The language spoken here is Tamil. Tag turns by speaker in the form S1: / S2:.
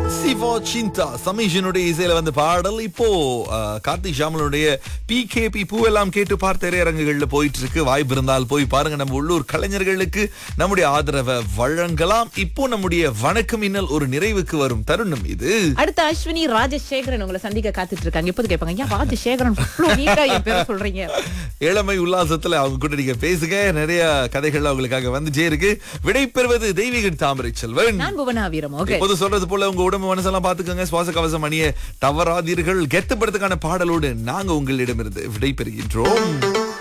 S1: சிவா சிந்தா சமீஷனுடைய இசையில வந்த பாடல் இப்போ அஹ், கார்த்திக் ஷாமலுடைய பி கே பி பூவெல்லாம் கேட்டு பார்த்த திரையரங்குகள்ல போயிட்டு இருக்கு வாய்ப்பு இருந்தால் போய் பாருங்க நம்ம உள்ளூர் கலைஞர்களுக்கு நம்முடைய ஆதரவை வழங்கலாம் இப்போ நம்முடைய வணக்கம் இன்னல் ஒரு நிறைவுக்கு வரும் தருணம் இது
S2: அடுத்து அஸ்வினி ராஜசேகரன் உங்களை சந்திக்க காத்துட்டு இருக்காங்க எப்போது கேட்பாங்க ஏன் ராஜசேகரன் இவ்வளவு நீட்டா என் பேரை சொல்றீங்க
S1: இளமை உல்லாசத்துல அவங்க கூட நீங்க பேசுங்க நிறைய கதைகள் அவங்களுக்காக வந்துச்சே இருக்கு விடை பெறுவது தெய்வீகன் தாமரை செல்வன்
S2: நான் புவனா வீரமோக
S1: இப்போது சொல்றது போல உங்க உடம்பு மனசெல்லாம் பாத்துக்கோங்க சுவாச கவசம் அணிய தவறாதீர்கள் கெத்துப்படுறதுக்கான பாடலோடு நாங்க உங்களிடமிருந்து விடை பெறுகின்றோம்